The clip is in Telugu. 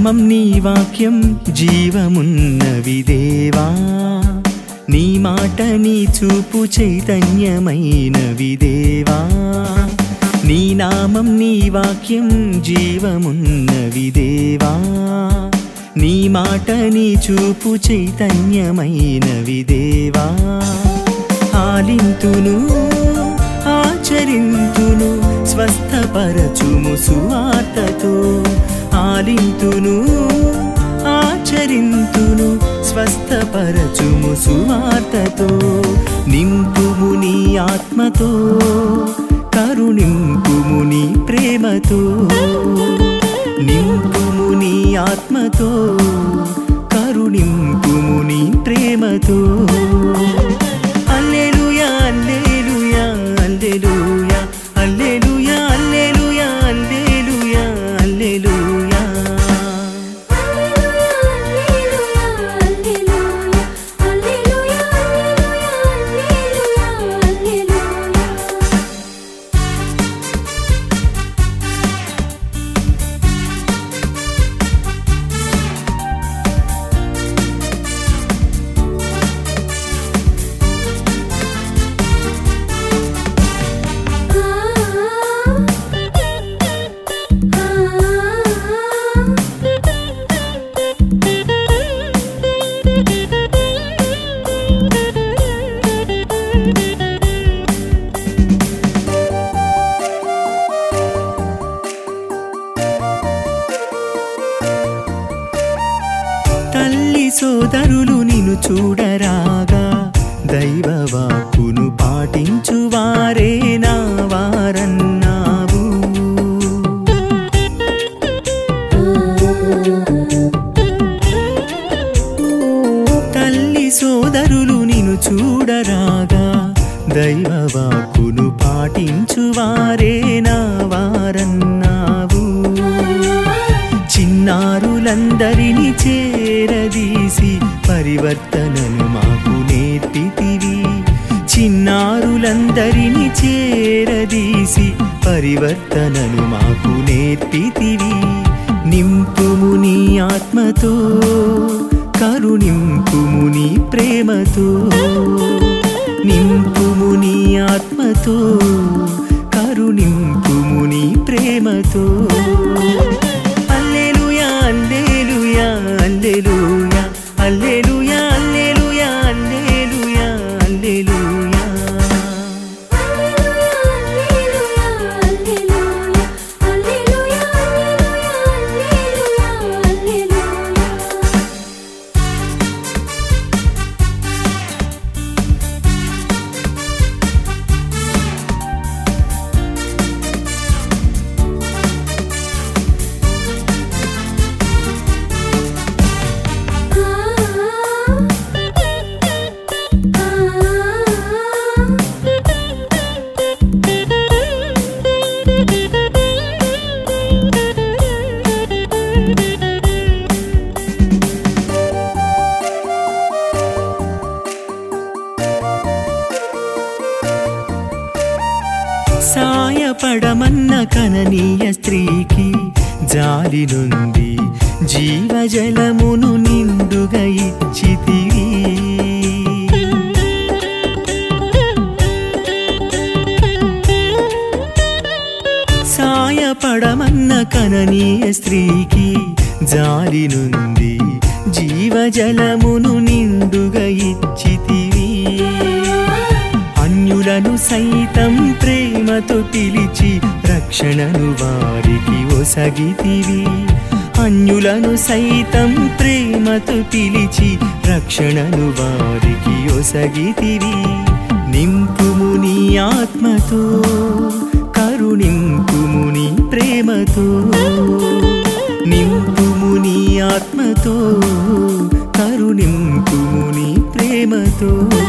నామం నీ వాక్యం జీవమున్నవి దేవా నీ మాట నీ చూపు చైతన్యమైనవి దేవా నీ నామం నీ వాక్యం జీవమున్నవి దేవా నీ మాట నీ చూపు చైతన్యమైనవి దేవా ఆలింతును ఆచరింతును స్వస్థపరచుము సువార్తతో ఆలింతును ఆచరింతును స్వస్థపరచుము సువార్తతో నింపుము నీ ఆత్మతో కరుణింపుము నీ ప్రేమతో నింపుము నీ ఆత్మతో కరుణింపుము నీ ప్రేమతో అల్లెలుయా అల్లెలుయా అల్లెలుయా అల్లెలుయా అల్లెలుయా అల్లెలుయా అల్లెలుయా తల్లి సోదరులు నిన్ను చూడరాగా దైవ వాక్కును పాటించు వారే నా వారన్నావు తల్లి సోదరులు నిన్ను చూడరాగా దైవ వాక్కును పాటించు వారే నా వారన్నావు చిన్నారులందరినీ చేరదీసి పరివర్తనను మాకు నేర్పితివి చిన్నారులందరినీ చేరదీసి పరివర్తనను మాకు నేర్పితివి నింపుము నీ ఆత్మతో కరుణింపుము నీ ప్రేమతో నింపుము నీ ఆత్మతో కరుణింపుము నీ ప్రేమతో అల్లెలుయా అల్లెలుయా అల్లెలుయా అల్లెలుయా అల్లెలుయా అల్లెలుయా అల్లెలుయా సాయపడమన్న కననీయ స్త్రీకి జాలి నుండి జీవజలమును నిండుగా ఇచ్చితివి సాయపడమన్న కననీయ స్త్రీకి జాలి నుండి జీవజలమును నిండుగా ఇచ్చితివి అన్యులను సైతం ప్రేమతో పిలిచి రక్షణను వారికి ఒసగితివి అన్యులను సైతం ప్రేమతో పిలిచి రక్షణను వారికి ఒసగితివి నింపుము నీ ఆత్మతో కరుణింపుము నీ ప్రేమతో నింపుము నీ ఆత్మతో కరుణింపుము నీ ప్రేమతో